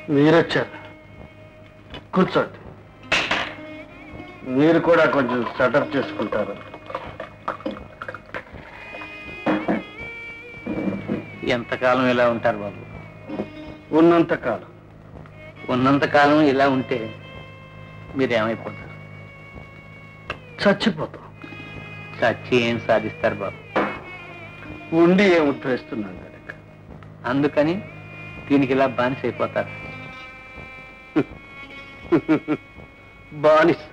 మీరొచ్చారు కూర్చోండి మీరు కూడా కొంచెం సెటప్ చేసుకుంటారు ఎంతకాలం ఇలా ఉంటారు బాబు ఉన్నంత కాలం ఉన్నంతకాలం ఇలా ఉంటే మీరేమైపోతారు చచ్చిపోతాం చచ్చి ఏం సాధిస్తారు బాబు ఉండి ఏం ఉద్ధరిస్తున్నాం కనుక అందుకని దీనికి ఇలా బానిస అయిపోతారు బానిస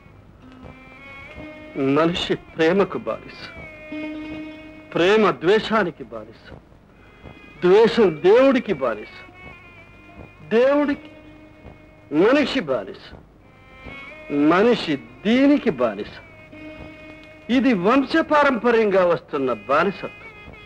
మనిషి ప్రేమకు బానిస ప్రేమ ద్వేషానికి బానిస ద్వేషం దేవుడికి బానిస దేవుడికి మనిషి బానిస మనిషి దీనికి బానిస ఇది వంశపారంపర్యంగా వస్తున్న బానిసత్వం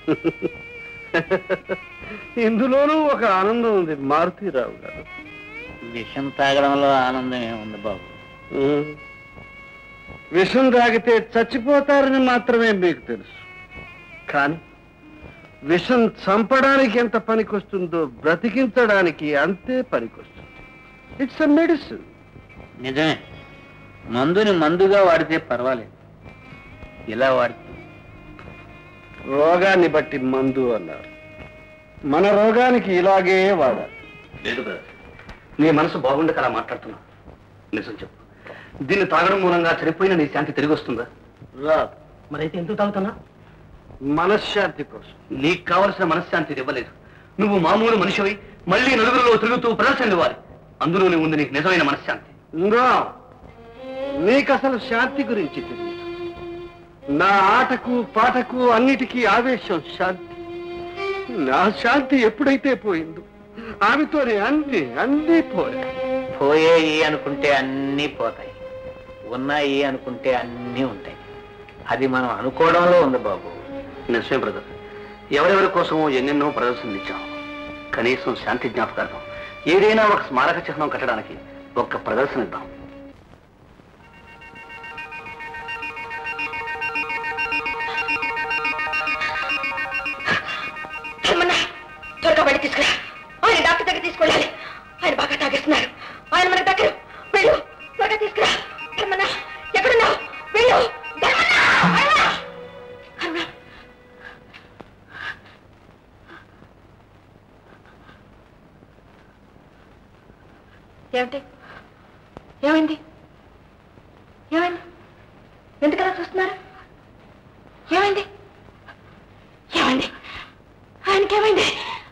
ఇందులోనూ ఒక ఆనందం ఉంది మారుతీరావు గారు విషం తాగడంలో ఆనందం ఏముంది బాబు ఉమ్. విషం తాగితే చచ్చిపోతారని మాత్రమే మీకు తెలుసు కానీ విషం చంపడానికి ఎంత పనికొస్తుందో బ్రతికించడానికి అంతే పనికొస్తుంది ఇట్స్ అ మెడిసిన్ నిజమే మందుని మందుగా వాడితే పర్వాలేదు ఇలా వాడితే రోగాన్ని బట్టి మందు అన్నారు మన రోగానికి ఇలాగే వాడాలి లేదు బ్రదర్ నీ మనసు బాగుండక అలా మాట్లాడుతున్నా నిజం చెప్పు దీన్ని తాగడం మూలంగా చనిపోయిన నీ శాంతి తిరిగి వస్తుందా రాదు మరైతే ఎందుకు తాగుతున్నా మనశ్శాంతి కోసం నీకు కావలసిన మనశ్శాంతి ఇది ఇవ్వలేదు నువ్వు మామూలు మనిషివి మళ్ళీ నలుగురిలో తిరుగుతూ ప్రదర్శన ఇవ్వాలి అందులోనే ఉంది నీకు నిజమైన మనశ్శాంతి ఇంకా నీకు అసలు శాంతి గురించి తెలియదు నా ఆటకు పాటకు అన్నిటికీ ఆవేశం శాంతి నా శాంతి ఎప్పుడైతే పోయిందో ఆమెతోనే అన్ని అన్నీ పోయా పోయేయి అనుకుంటే అన్నీ పోతాయి ఉన్నాయి అనుకుంటే అన్నీ ఉంటాయి అది మనం అనుకోవడంలో ఉంది బాబు నిజమే బ్రదర్ ఎవరెవరి కోసమో ఎన్నెన్నో ప్రదర్శనలు ఇచ్చాం కనీసం శాంతి జ్ఞాపకార్థం ఏదైనా ఒక స్మారక చిహ్నం కట్టడానికి ఒక్క ప్రదర్శన ఇద్దాం ఏమన్నా త్వరగా బయట తీసుకురా ఆయన డాక్టర్ దగ్గర తీసుకెళ్ళాలి ఆయన బాగా తాగిస్తున్నారు ఆయన మనకు దగ్గర వెళ్ళు త్వరగా తీసుకురా ధర్మన్న ఎక్కడున్నావు వెళ్ళు ధర్మన్న అరుణ! అరుణ! ఏమిటి ఏమైంది ఏమైంది ఎందుకలా చూస్తున్నారు ఏమైంది ఏమైంది ఆయనకేమైంది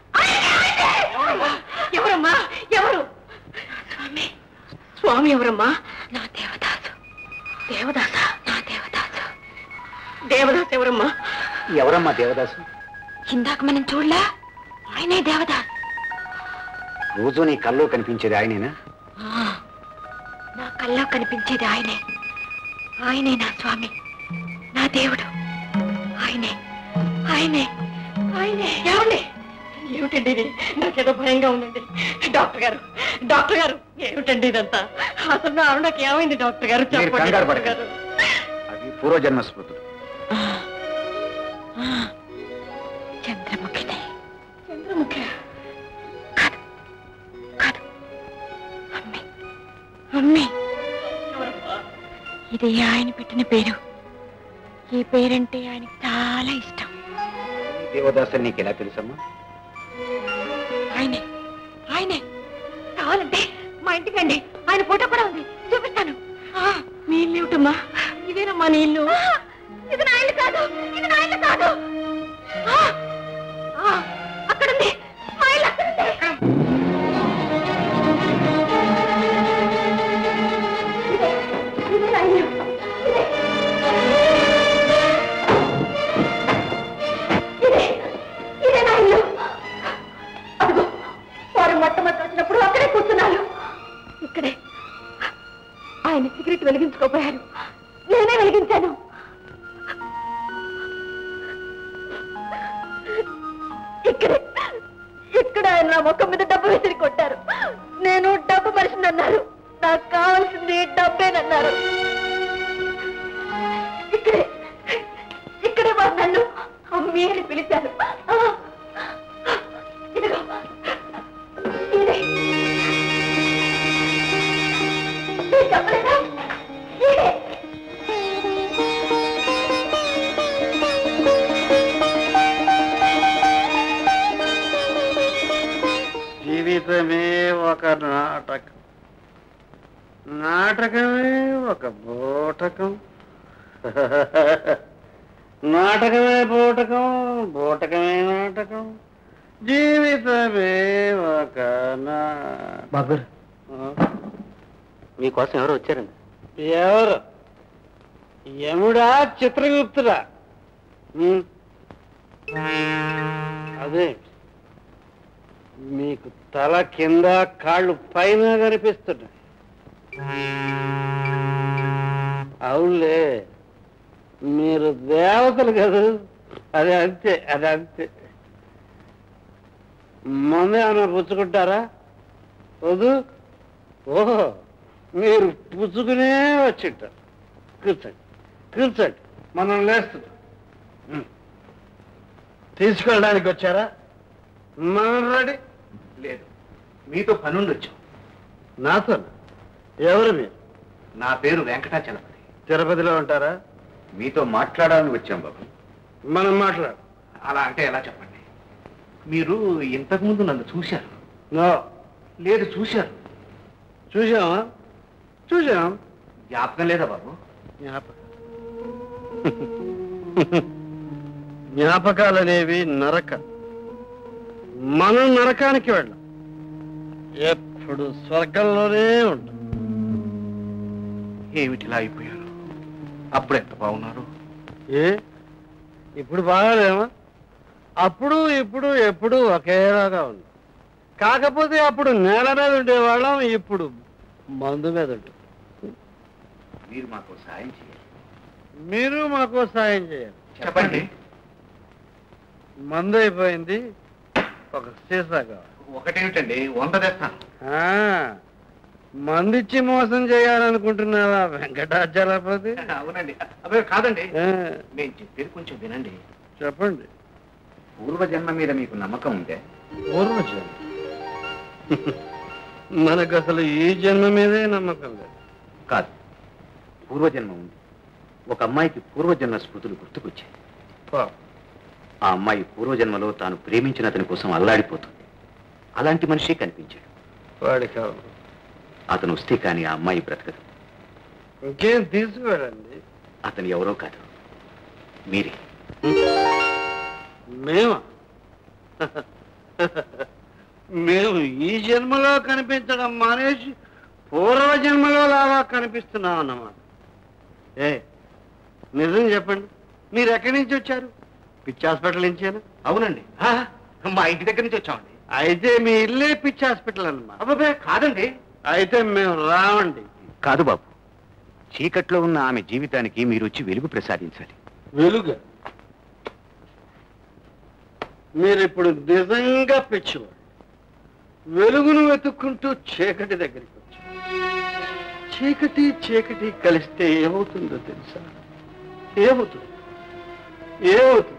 ఎవరమ్మా ఎవరు స్వామి స్వామి ఎవరమ్మా నా దేవదాసు దేవదాస నా దేవదాసు దేవదాస్ ఎవరమ్మా ఎవరమ్మా దేవదాసు ఇందాక మనం చూడలా ఆయనే దేవదాస్ రోజు నీ కల్లో కనిపించేది ఆయనేనా ఆ, నా కల్లో కనిపించేది ఆయనే ఆయనే నా స్వామి నా దేవుడు ఆయనే ఆయనే ఆయనే ఏమండి ఏమిటండి ఇది నాకేదో భయంగా ఉందండి డాక్టర్ గారు డాక్టర్ గారు ఏమిటండి ఇదంతా అసలు నా అరుణకి ఏమైంది డాక్టర్ గారు మీరు చెప్పండి కంగారు డాక్టర్ పడకండి. గారు అవి పూర్వజన్మ స్మృతులు ఆ, ఆ, చంద్రముఖిని చంద్రముఖి కాదు కాదు అమ్మి అమ్మి ఇది ఆయన పెట్టిన పేరు ఈ పేరంటే ఆయనకి చాలా ఇష్టం దేవదాసు నీకు ఎలా తెలుసమ్మా ఆయనే ఆయనే కావాలంటే మా ఇంటికి రండి ఆయన ఫోటో కూడా ఉంది చూపిస్తాను ఆ, మీ ఇల్లు ఏమిటమ్మా ఇదేనమ్మా నీ ఇల్లు ఇది నా ఇల్లు కాదు ఇది నా ఇల్లు కాదు ఆ, ఆ, అక్కడుంది మా ఇల్లు అక్కడుంది ఇదే, ఇదే నా ఇల్లు ఇదే. ఇదే ఇదే నా ఇల్లు అదిగో వారు మొట్టమొదటి వచ్చినప్పుడు అక్కడే కూర్చున్నారు ఇక్కడే ఆయన సిగరెట్ వెలిగించుకోపోయారు నేనే వెలిగించాను ఇక్కడే ఇక్కడ ఆయన నా ముఖం మీద డబ్బు విసిరి కొట్టారు నేను డబ్బు మనిషిని అన్నారు నాకు కావాల్సింది డబ్బేనన్నారు ఇక్కడే ఇక్కడే వారు నన్ను అమ్మి అని పిలిచారు ఆ, ఇదిగో ఇదే నాటకమే ఒక బోటకం నాటకమే బోటకం బోటకమే నాటకం జీవితమే ఒక నా బాబు ఆ? మీకోసం ఎవరు వచ్చారండి ఎవరు యముడా చిత్రగుప్తుడా ఉం? అదే మీకు తల కింద కాళ్ళు పైన కనిపిస్తున్నాయి అవునులే మీరు దేవతలు కదా అది అంతే అది అంతే మందే ఏమైనా పుచ్చుకుంటారా వద్దు ఓహో మీరు పుచ్చుకునే వచ్చింటారు కూర్చోండి కూర్చోండి మనం లేస్తున్నాం ఉం. తీసుకెళ్ళడానికి వచ్చారా మనం రెడీ లేదు మీతో పనుండి వచ్చాం నాతో ఎవరు మీరు నా పేరు వెంకటాచలపతి తిరుపతిలో ఉంటారా మీతో మాట్లాడాలని వచ్చాం బాబు మనం మాట్లాడు అలా అంటే ఎలా చెప్పండి మీరు ఇంతకు ముందు నన్ను చూశారు నో లేదు చూశారు చూసామా చూసాం జ్ఞాపకం లేదా బాబు జ్ఞాపకం జ్ఞాపకాలనేవి నరక మనం నరకానికి వెళ్ళాం ఎప్పుడు స్వర్గంలోనే ఉంటాం ఏమిటిలా అయిపోయారు అప్పుడు ఎంత బాగున్నారు ఏ ఇప్పుడు బాగాలేమా అప్పుడు ఇప్పుడు ఎప్పుడు ఒకేలాగా ఉంది కాకపోతే అప్పుడు నేల మీద ఉండేవాళ్ళం ఇప్పుడు మందు మీద ఉంటాం మీరు మాకు సాయం చేయాలి మీరు మాకు సాయం చేయాలి చెప్పండి మందు అయిపోయింది ఒక సీసా కావాలి ఒకటేమిటండి వంద తెస్తాను ఆ, మందిచ్చి మోసం చేయాలనుకుంటున్నావా వెంకటాచలపతి అవునండి అదే కాదండి ఆ, నేను చెప్పేది కొంచెం వినండి చెప్పండి పూర్వజన్మ మీద మీకు నమ్మకం ఉందే పూర్వజన్మ మనకు అసలు ఈ జన్మ మీదే నమ్మకం లేదు కాదు పూర్వజన్మ ఉంది ఒక అమ్మాయికి పూర్వజన్మ స్మృతులు గుర్తుకొచ్చాయి పాపం. ఆ అమ్మాయి పూర్వజన్మలో తాను ప్రేమించిన అతని కోసం అల్లాడిపోతుంది అలాంటి మనిషి కనిపించాడు వాడికి అవదు. అతను వస్తే కానీ ఆ అమ్మాయి బ్రతకదు ఇంకేం తీసుకువెళ్ళండి అతను ఎవరో కాదు మీరే మేమా మేము ఈ జన్మలో కనిపించడం మానేసి పూర్వ జన్మలో లాగా కనిపిస్తున్నాం అన్నమాట ఏ నిజం చెప్పండి మీరు ఎక్కడి నుంచి వచ్చారు పిచ్చి హాస్పిటల్ నుంచేనా అవునండి ఆ, మా ఇంటి దగ్గర నుంచి వచ్చామండి అయితే మీ ఇల్లే పిచ్చి హాస్పిటల్ అన్నమాట అబ్బాబే కాదండి అయితే మేము రావండి కాదు బాబు చీకట్లో ఉన్న ఆమె జీవితానికి మీరు వచ్చి వెలుగు ప్రసాదించాలి వెలుగు మీరు ఇప్పుడు నిజంగా పిచ్చివాడు వెలుగును వెతుక్కుంటూ చీకటి దగ్గరికి వచ్చారు చీకటి చీకటి కలిస్తే ఏమవుతుందో తెలుసా ఏమవుతుంది ఏమవుతుంది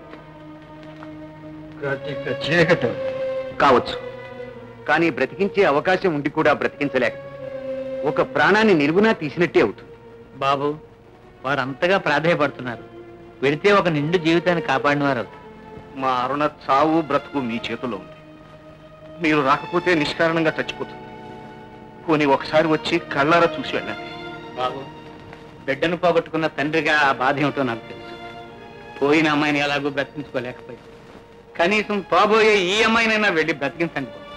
కటిక చీకటి అవుతుంది. కావచ్చు కానీ బ్రతికించే అవకాశం ఉండి కూడా బ్రతికించలేక ఒక ప్రాణాన్ని నిలుగునా తీసినట్టే అవుతుంది బాబు వారు అంతగా ప్రాధాయపడుతున్నారు వెళితే ఒక నిండు జీవితాన్ని కాపాడిన వారు అవుతారు మా అరుణ చావు బ్రతుకు మీ చేతిలో ఉంది మీరు రాకపోతే నిష్కారణంగా చచ్చిపోతుంది పోనీ ఒకసారి వచ్చి కళ్ళారా చూసి వెళ్ళండి బాబు బిడ్డను పోగొట్టుకున్న తండ్రిగా ఆ బాధ ఏమిటో నాకు తెలుసు పోయిన అమ్మాయిని ఎలాగో బ్రతికించుకోలేకపోయి కనీసం పోబోయే ఈ అమ్మాయినైనా వెళ్ళి బ్రతికించండి బాబు.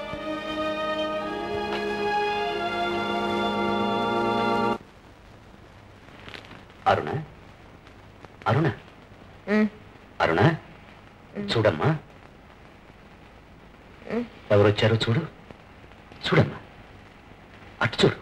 అరుణ అరుణ అరుణ చూడమ్మా ఎవరొచ్చారో చూడు చూడమ్మా అటు చూడు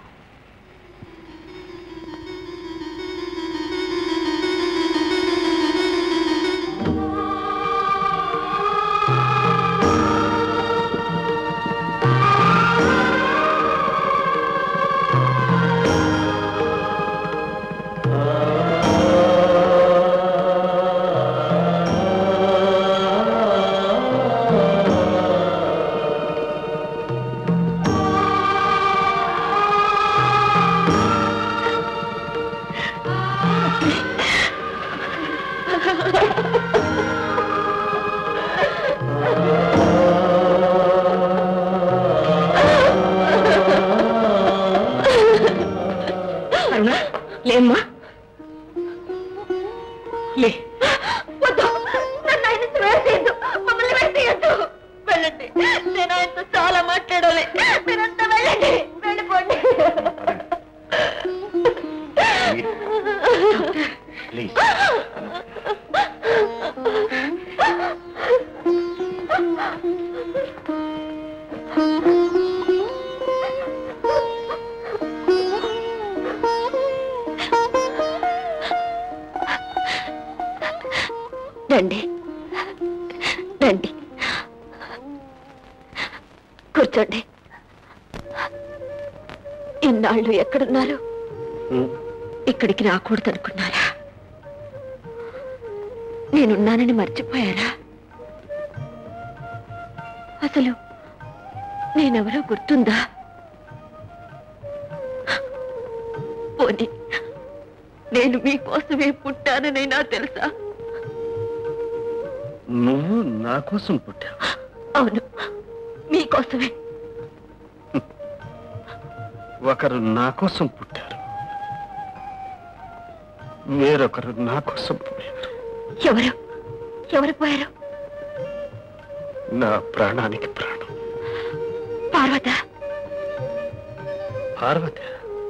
లేమ్మా లే వద్దు నన్ను ఆయన వేసేయద్దు మమ్మల్ని వేసేయద్దు వెళ్ళండి నేను ఆయనతో చాలా మాట్లాడాలి మీరంతా వెళ్ళండి వెళ్ళిపోండి ప్లీజ్ రండి రండి కూర్చోండి ఇన్నాళ్ళు ఎక్కడున్నారు ఇక్కడికి రాకూడదు అనుకున్నారా నేనున్నానని మర్చిపోయారా అసలు నేనెవరో గుర్తుందా పోనీ నేను మీకోసమే పుట్టాననైనా తెలుసా నువ్వు నా కోసం పుట్టావు అవును మీకోసమే ఒకరు నా కోసం పుట్టారు వేరొకరు నా కోసం పోయారు ఎవరు ఎవరు పోయారు నా ప్రాణానికి ప్రాణం పార్వత పార్వతి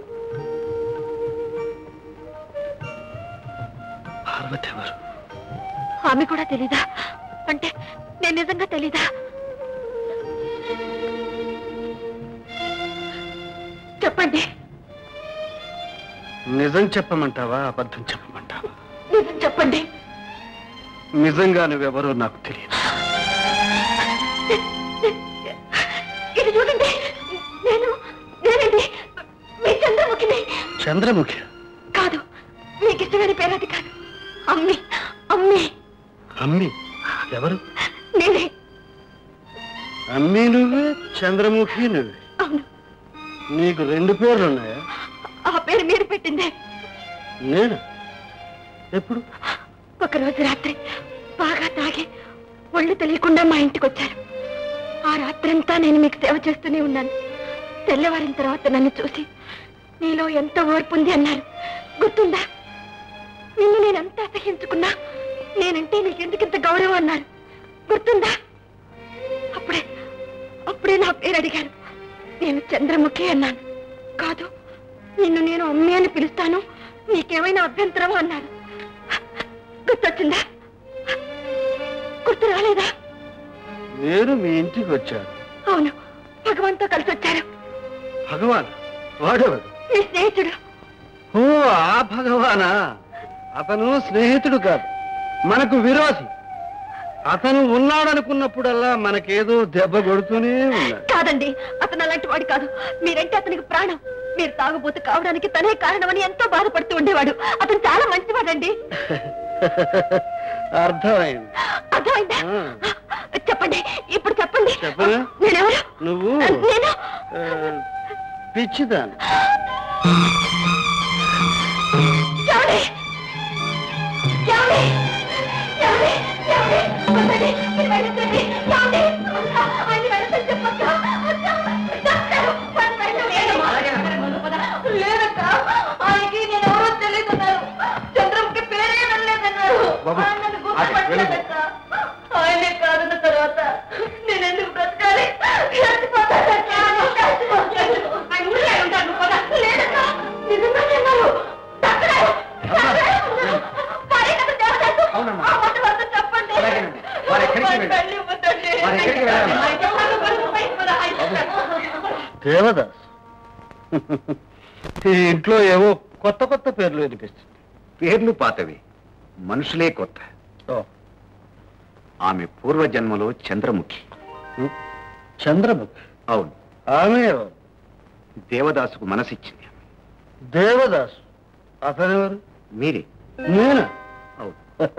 పార్వతి ఎవరు ఆమె కూడా తెలీదా అంటే నేను నిజంగా తెలీదా చెప్పండి నిజం చెప్పమంటావా అబద్ధం చెప్పమంటావా నిజం చెప్పండి నిజంగా నువ్వెవరో నాకు తెలియదు ఇది చూడండి నేను నేనండి మీ చంద్రముఖిని చంద్రముఖి కాదు మీకు ఇష్టమైన పేరు అది కాదు అమ్మి అమ్మి అమ్మి ఎవరు నేనే అమ్మి నువ్వే చంద్రముఖి నువ్వే అవును నీకు రెండు పేర్లు ఉన్నాయా ఆ పేరు మీరు పెట్టిందే నేను ఎప్పుడు ఒకరోజు రాత్రి బాగా తాగి ఒళ్ళు తెలియకుండా మా ఇంటికి వచ్చారు ఆ రాత్రంతా నేను మీకు సేవ చేస్తూనే ఉన్నాను తెల్లవారిన తర్వాత నన్ను చూసి నీలో ఎంత ఓర్పు ఉంది అన్నారు గుర్తుందా నిన్ను నేను ఎంత అసహించుకున్నా నేనంటే నీకెందుకింత గౌరవం అన్నారు గుర్తుందా అప్పుడే అప్పుడే నా పేరు అడిగారు నేను చంద్రముఖి అన్నాను కాదు నిన్ను నేను అమ్మి అని పిలుస్తాను నీకేమైనా అభ్యంతరం అన్నారు గుర్తొచ్చిందా గుర్తు రాలేదా నేను మీ ఇంటికి వచ్చాను అవును భగవంతో కలిసి వచ్చారు భగవాన్ వాడేవాడు మీ స్నేహితుడు ఓ ఆ భగవానా అతను స్నేహితుడు కాదు మనకు విరోధి అతను ఉన్నాడనుకున్నప్పుడల్లా మనకేదో దెబ్బ కొడుతూనే ఉన్నాడు కాదండి అతను అలాంటి వాడు కాదు మీరంటే అతనికి ప్రాణం మీరు తాగుబోతు కావడానికి తనే కారణమని ఎంతో బాధపడుతూ ఉండేవాడు అతను చాలా మంచివాడండి అర్థమైంది అర్థమైందా ఆ. చెప్పండి ఇప్పుడు చెప్పండి చెప్పనా? నేనెవరు నువ్వు నేను ఆ, పిచ్చిదాన్ని ఏమండి? ఏమండి? ఏమండి? ఏమండి? వద్దండి. మీరు వెళ్ళొద్దండి. ఏమండి? ఆయన వెళ్ళొద్దని చెప్పక్క. డాక్టర్, వాడిని వెళ్ళొద్దు. లేదక్క. ఆయనకి నేను ఎవరో తెలియదన్నారు. చంద్రంకి పేరే వెళ్ళలేదన్నారు. బాబు, ఆయన నన్ను ఆగు, వెళ్ళొద్దు. గుర్తుపట్టలేదక్క. ఆయనే కాదన్న తర్వాత నేను ఎందుకు బ్రతకాలి చచ్చిపోతానక్క. చచ్చిపోతాను. ఆయన ఊళ్ళో ఉంటాను. పద. లేదక్క. నిజంగానే అన్నారు. Doctor, doctor. పైన దేవదాసు. అవునమ్మా. ఆ మాట వద్దు చెప్పండి. అలాగేనండి. వారు ఎక్కడికి వెళ్ళి- వెళ్ళి వద్దండి. వారు ఎక్కడికి వెళ్ళాలి? పైకి పద. దేవదాస్ ఈ ఇంట్లో ఏవో కొత్త కొత్త పేర్లు వినిపిస్తుంది పేర్లు పాతవి మనుషులే కొత్త ఓ, ఆమె పూర్వజన్మలో చంద్రముఖి ఉం. చంద్రముఖి అవును ఆమె ఎవరు దేవదాసుకు మనసిచ్చింది దేవదాస్ అతనెవరు మీరే నేను అవును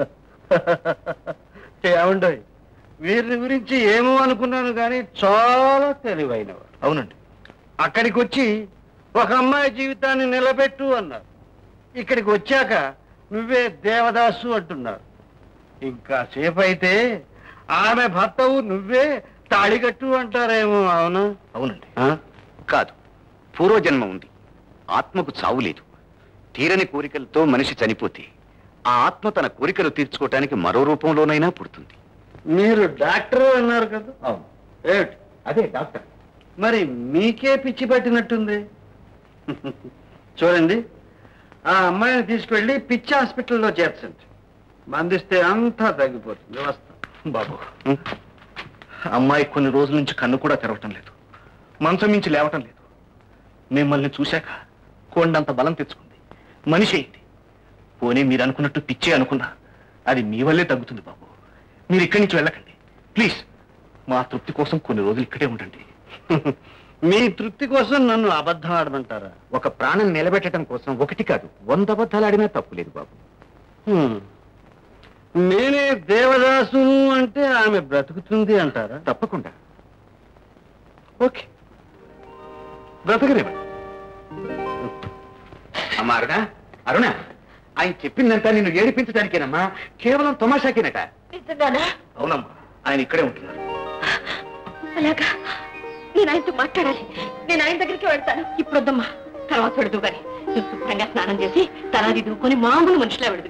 ఏమండోయ్ వీరిని గురించి ఏమో అనుకున్నాను కానీ చాలా తెలివైనవాడు అవునండి అక్కడికి వచ్చి ఒక అమ్మాయి జీవితాన్ని నిలబెట్టు అన్నారు ఇక్కడికి వచ్చాక నువ్వే దేవదాసు అంటున్నారు ఇంకా సేపు అయితే ఆమె భర్తవు నువ్వే తాళిగట్టు అంటారేమో అవునా అవునండి ఆ? కాదు పూర్వజన్మ ఉంది ఆత్మకు చావు లేదు తీరని కోరికలతో మనిషి చనిపోతే ఆ ఆత్మ తన కోరికలు తీర్చుకోవటానికి మరో రూపంలోనైనా పుడుతుంది మీరు డాక్టర్ అన్నారు కదా అవును ఏమిటి అదే డాక్టర్ మరి మీకే పిచ్చి పట్టినట్టుంది చూడండి ఆ అమ్మాయిని తీసుకెళ్ళి పిచ్చి హాస్పిటల్లో చేర్చండి మందిస్తే అంతా తగ్గిపోతుంది వస్తా బాబు అమ్మాయి కొన్ని రోజుల నుంచి కన్ను కూడా తెరవటం లేదు మంచం మించి లేవటం లేదు మిమ్మల్ని చూశాక కొండంత బలం తెచ్చుకుంది మనిషి అయింది పోనీ మీరు అనుకున్నట్టు పిచ్చే అనుకున్నా అది మీ వల్లే తగ్గుతుంది బాబు మీరు ఇక్కడి నుంచి వెళ్ళకండి ప్లీజ్ మా తృప్తి కోసం కొన్ని రోజులు ఇక్కడే ఉండండి మీ తృప్తి కోసం నన్ను అబద్ధం ఆడమంటారా ఒక ప్రాణం నిలబెట్టడం కోసం ఒకటి కాదు వంద అబద్ధాలు ఆడినా తప్పు లేదు బాబు హ్మ్. నేనే దేవదాసును అంటే ఆమె బ్రతుకుతుంది అంటారా తప్పకుండా ఓకే బ్రతకరేమా అమ్మా అరుణ అరుణ ఆయన చెప్పిందంతా నిన్ను ఏడిపించడానికేనమ్మా కేవలం తమాషాకేనట నిజంగానా అవునమ్మా ఆయన ఇక్కడే ఉంటున్నారు అలాగా నేను ఆయనతో మాట్లాడాలి నేను ఆయన దగ్గరికి వెళ్తాను ఇప్పుడు వద్దమ్మా తర్వాత పెడదు గాని నువ్వు శుభ్రంగా స్నానం చేసి తలాది దూకొని మామూలు మనిషిలా పెడదు